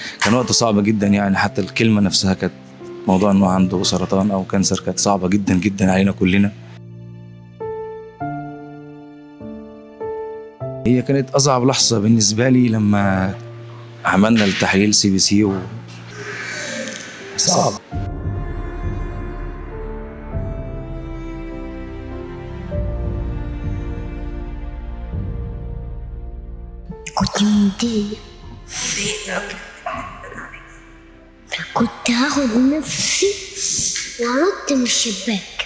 كان وقت صعب جدا يعني حتى الكلمه نفسها كانت موضوع انه عنده سرطان او كانسر كانت صعبه جدا جدا علينا كلنا هي كانت اصعب لحظه بالنسبه لي لما عملنا التحليل سي بي سي و... صعب كنت متضايق كنت هاخد نفسي وانط من الشباك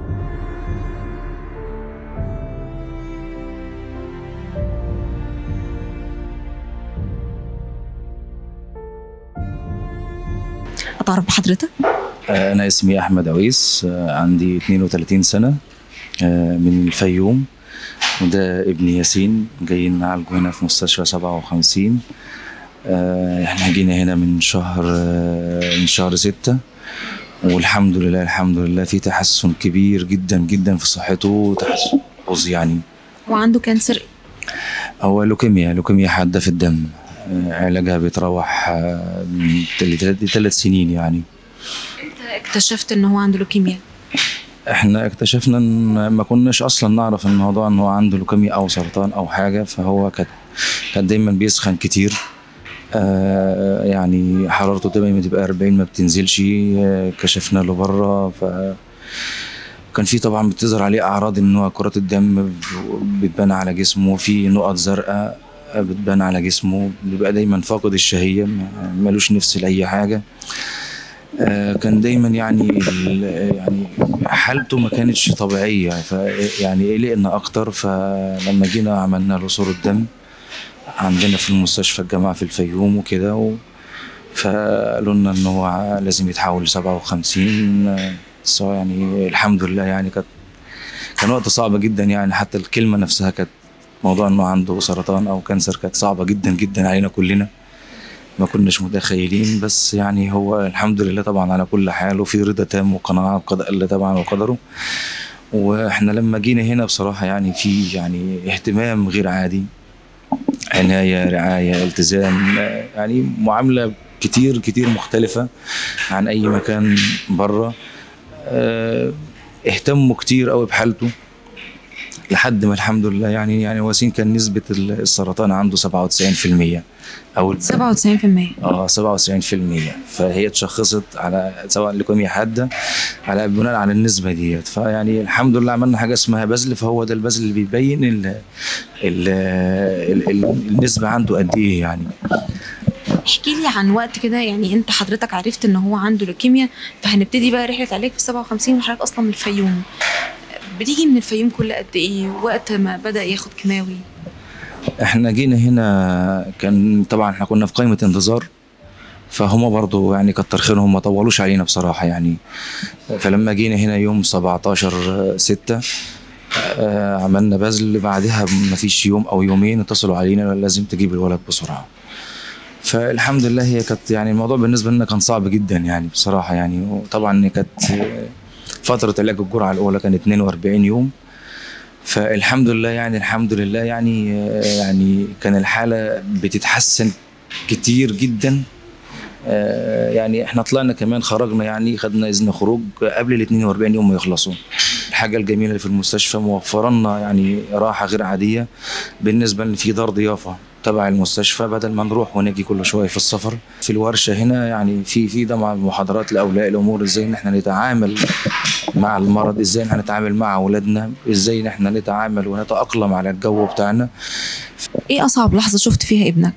اتعرف بحضرتك آه، أنا اسمي أحمد عويس آه، عندي 32 سنة آه، من الفيوم وده ابني ياسين جايين نعالجه هنا في مستشفى 57 آه، احنا جينا هنا من شهر آه، من شهر ستة والحمد لله الحمد لله في تحسن كبير جدا جدا في صحته تحسن يعني وعنده كانسر هو لوكيميا لوكيميا حادة في الدم آه، علاجها بيتراوح آه، من ثلاث سنين يعني اكتشفت ان هو عنده لوكيميا احنا اكتشفنا ان ما كناش اصلا نعرف الموضوع ان هو عنده لوكيميا او سرطان او حاجه فهو كان كان دايما بيسخن كتير آه يعني حرارته دايما بتبقى 40 ما بتنزلش آه كشفنا له بره ف كان في طبعا بتظهر عليه اعراض ان هو كرات الدم بتبان على جسمه في نقط زرقاء بتبان على جسمه بيبقى دايما فاقد الشهيه ما- ملوش نفس لاي حاجه آه، كان دايما يعني ال- يعني حالته ما كانتش طبيعيه ف يعني قلقنا اكتر فلما جينا عملنا له صوره دم عندنا في المستشفى الجامعه في الفيوم وكده و... فقالوا لنا ان هو لازم يتحول ل 57 آه، بس هو يعني الحمد لله يعني كانت كان وقت صعب جدا يعني حتى الكلمه نفسها كانت موضوع انه عنده سرطان او كانسر كانت صعبه جدا جدا علينا كلنا ما كناش متخيلين بس يعني هو الحمد لله طبعا على كل حال وفي رضا تام وقناعة بقضاء الله طبعا وقدره واحنا لما جينا هنا بصراحة يعني في يعني اهتمام غير عادي عناية رعاية التزام آه، يعني معاملة كتير كتير مختلفة عن أي مكان بره آه، اهتموا كتير قوي بحالته لحد ما الحمد لله يعني يعني وسيم كان نسبة السرطان عنده 97% أو 97% اه 97% فهي اتشخصت على سواء لوكيميا حاده على بناء على النسبه ديت فيعني الحمد لله عملنا حاجه اسمها بذل فهو ده البذل اللي بيبين ال ال ال ال النسبه عنده قد ايه يعني احكي لي عن وقت كده يعني انت حضرتك عرفت ان هو عنده لوكيميا فهنبتدي بقى رحله علاج في 57 وحضرتك اصلا من الفيوم بتيجي من الفيوم كل قد ايه وقت ما بدا ياخد كيماوي احنا جينا هنا كان طبعا احنا كنا في قائمه انتظار فهم برضو يعني كتر خيرهم ما طولوش علينا بصراحه يعني فلما جينا هنا يوم 17 6 آه، عملنا بذل بعدها ما فيش يوم او يومين اتصلوا علينا لازم تجيب الولد بسرعه فالحمد لله هي كانت يعني الموضوع بالنسبه لنا كان صعب جدا يعني بصراحه يعني وطبعا كانت آه، فتره علاج الجرعه الاولى كانت 42 يوم فالحمد لله يعني الحمد لله يعني آه، يعني كان الحاله بتتحسن كتير جدا آه، يعني احنا طلعنا كمان خرجنا يعني خدنا اذن خروج قبل ال 42 يوم ما يخلصوا الحاجه الجميله اللي في المستشفى موفر لنا يعني راحه غير عاديه بالنسبه ان في دار ضيافه تبع المستشفى بدل ما نروح ونجي كل شويه في السفر في الورشه هنا يعني في في طبعا محاضرات لاولياء الامور ازاي ان احنا نتعامل مع المرض ازاي ان احنا نتعامل مع اولادنا ازاي ان احنا نتعامل ونتاقلم على الجو بتاعنا ايه اصعب لحظه شفت فيها ابنك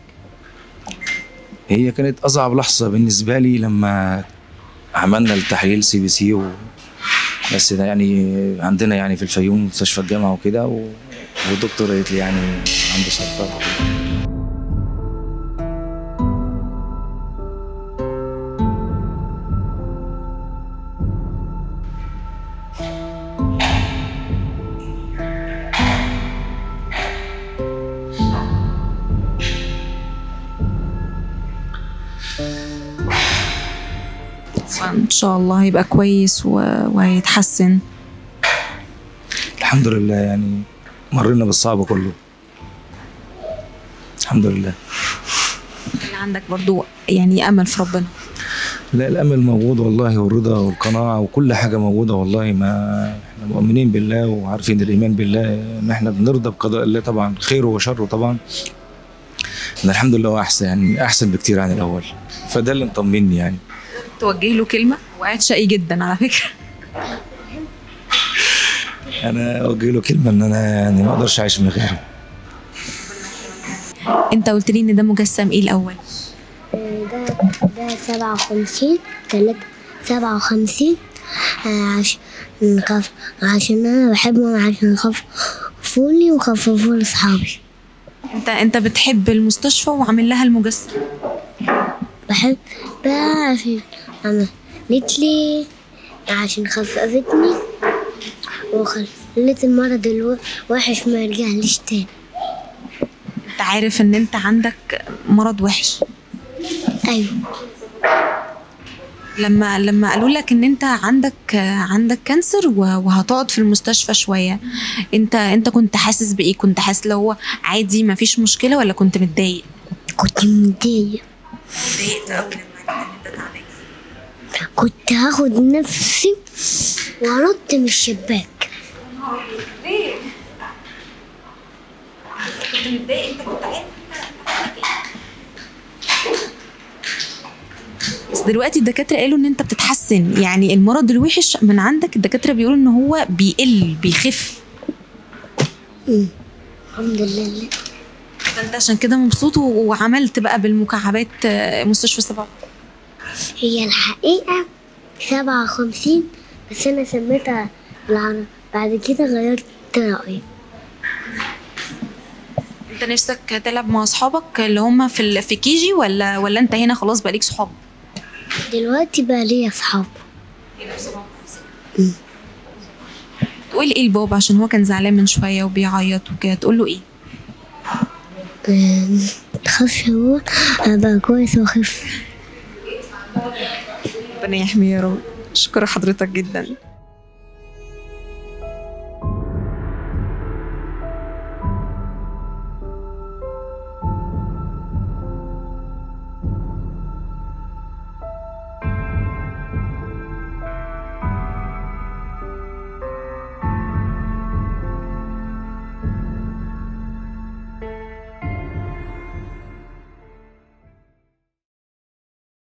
هي كانت اصعب لحظه بالنسبه لي لما عملنا التحليل سي بي سي و... بس ده يعني عندنا يعني في الفيوم مستشفى الجامعه وكده و... والدكتور قالت لي يعني عنده سرطان وان شاء الله هيبقى كويس و... وهيتحسن الحمد لله يعني مرينا بالصعب كله الحمد لله عندك برضو يعني امل في ربنا لا الامل موجود والله والرضا والقناعه وكل حاجه موجوده والله ما احنا مؤمنين بالله وعارفين الايمان بالله ان احنا بنرضى بقضاء الله طبعا خيره وشره طبعا ان الحمد لله هو احسن يعني احسن بكتير عن الاول فده اللي مطمني يعني توجه له كلمه وقاعد شقي جدا على فكره انا اوجه له كلمه ان انا يعني ما اقدرش اعيش من غيره انت قلت لي ان ده مجسم ايه الاول ده ده سبعة وخمسين تلاتة سبعة وخمسين آه، عشان نخف عشان أنا بحبهم عشان يخففوني ويخففوا لي أصحابي انت انت بتحب المستشفى وعامل لها المجسم بحب بقى عشان عملت لي عشان خففتني وخلت المرض الوحش ما يرجعليش تاني انت عارف ان انت عندك مرض وحش أيوة لما لما قالوا لك ان انت عندك عندك كانسر و- وهتقعد في المستشفى شويه انت انت كنت حاسس بايه كنت حاسس لو هو عادي ما فيش مشكله ولا كنت متضايق كنت متضايق اتضايقت قوي لما عرفت ان انت تعبان كنت هاخد نفسي وانط من الشباك كنت متضايق انت كنت عارف بس دلوقتي الدكاترة قالوا ان انت بتتحسن يعني المرض الوحش من عندك الدكاترة بيقولوا ان هو بيقل بيخف أمم. الحمد لله فانت عشان كده مبسوط و- وعملت بقى بالمكعبات آه، مستشفى سبعة هي الحقيقة سبعة وخمسين بس أنا سميتها العرب بعد كده غيرت رأيي انت نفسك تلعب مع اصحابك اللي هم في ال- في كيجي ولا ولا انت هنا خلاص بقى ليك صحاب دلوقتي بقى ليا أصحاب تقول ايه لبابا عشان هو كان زعلان من شويه وبيعيط وكده تقول له ايه أمم، تخافش هو هبقى كويس وأخف ربنا يحميه يا رب شكرا حضرتك جدا